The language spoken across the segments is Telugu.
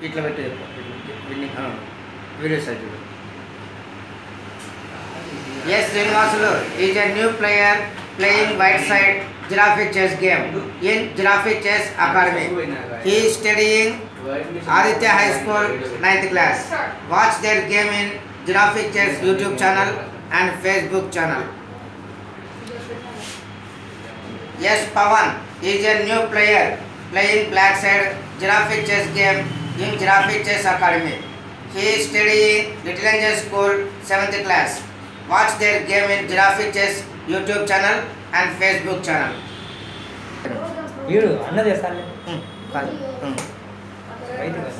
ఇట్లా పెట్టి విన్నింగ్ వీడియో సైట్ S Srinivasulu is a new player playing white side giraffe chess game in giraffe chess academy he studying Aditya high school ninth class watch their game in giraffe chess YouTube channel and Facebook channel S Pavan is a new player playing black side giraffe chess game in giraffe chess academy he studying little angel school seventh class watch their game in giraffe chess YouTube channel and Facebook channel వీడు అన్న చేస్తాను రైతు కదా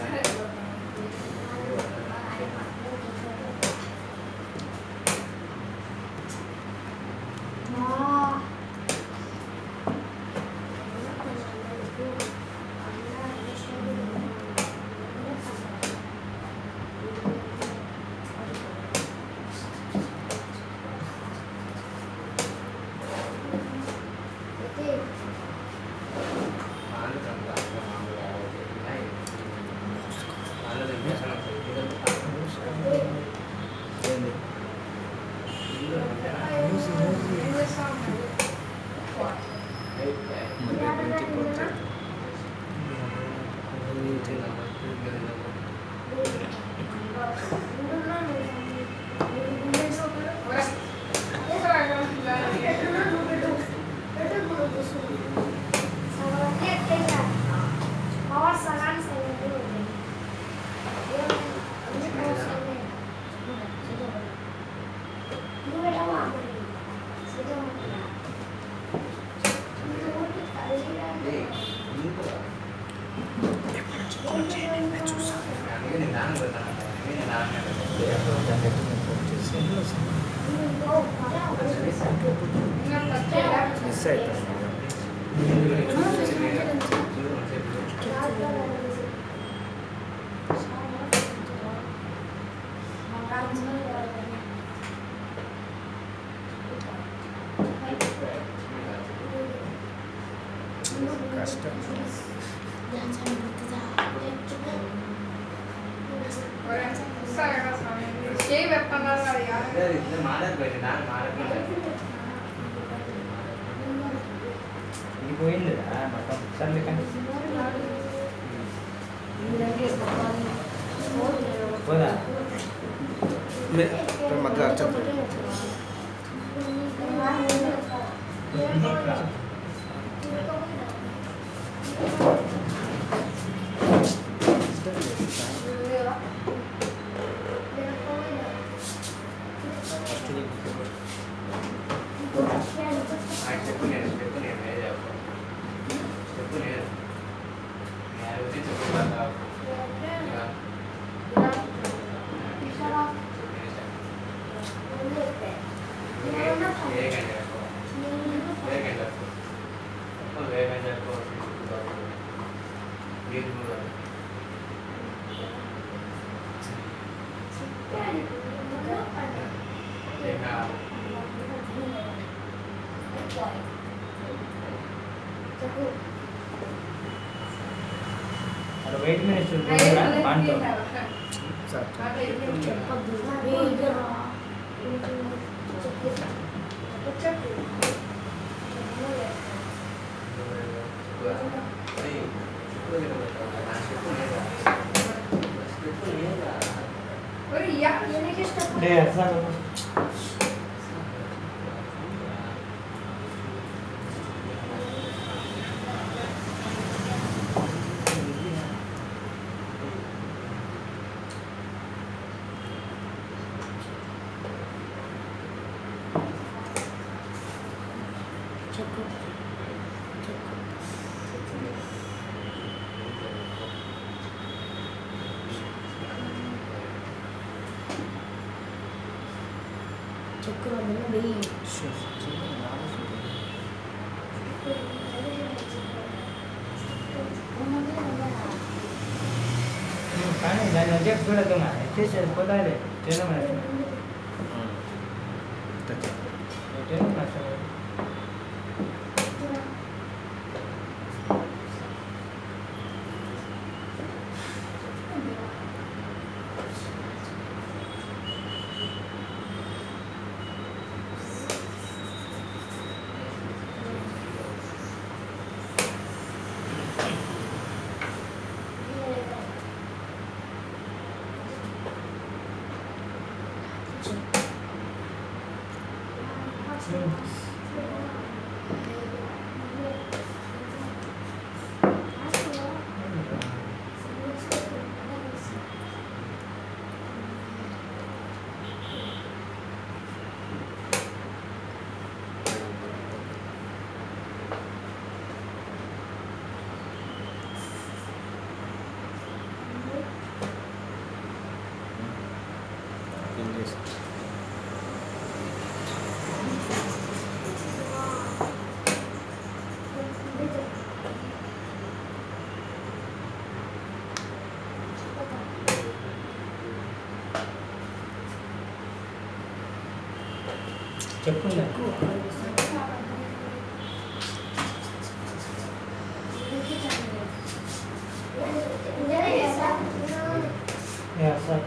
మిస్ అవుతాను కష్టం ఇది పోయింది మొత్తం సర్లే కానీ పోదా మధ్య అర్చండి అక్కడ వెయిట్ మినిస్టర్ బాగుంటుంది సార్ అంటే అట్లా కానీ దాన్ని వచ్చే చూడదు వచ్చేసి పోతాది తినడం తినడం నష్టం చేసి చెప్పు యా సార్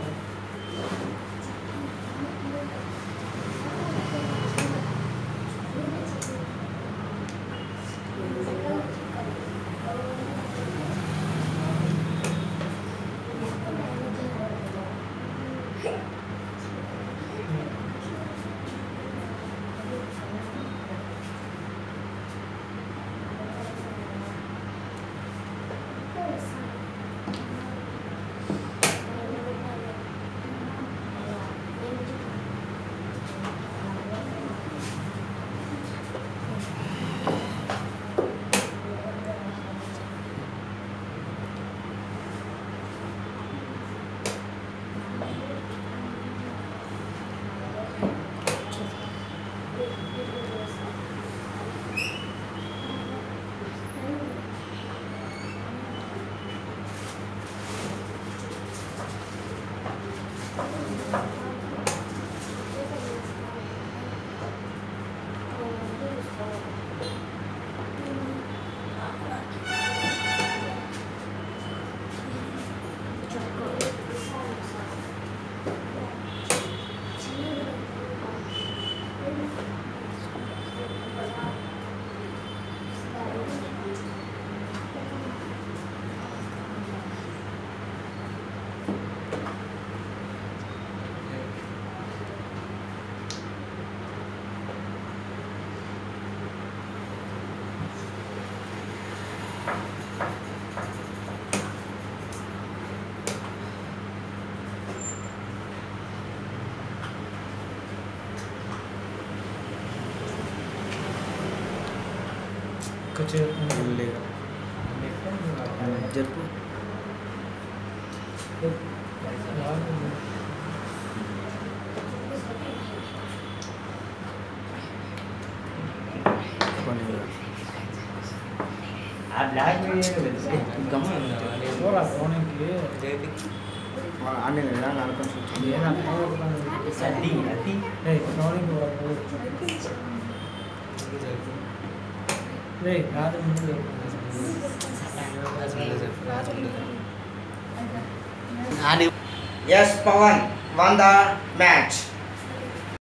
చెప్పు ఆ బ్లాక్ వీడియో గమ్మున చూడ ఫోన్కి అన్నీ అనుకుంటున్నాను అది అది ఫోన్కి రే కాదు ముందు Yes, Pawan won the match.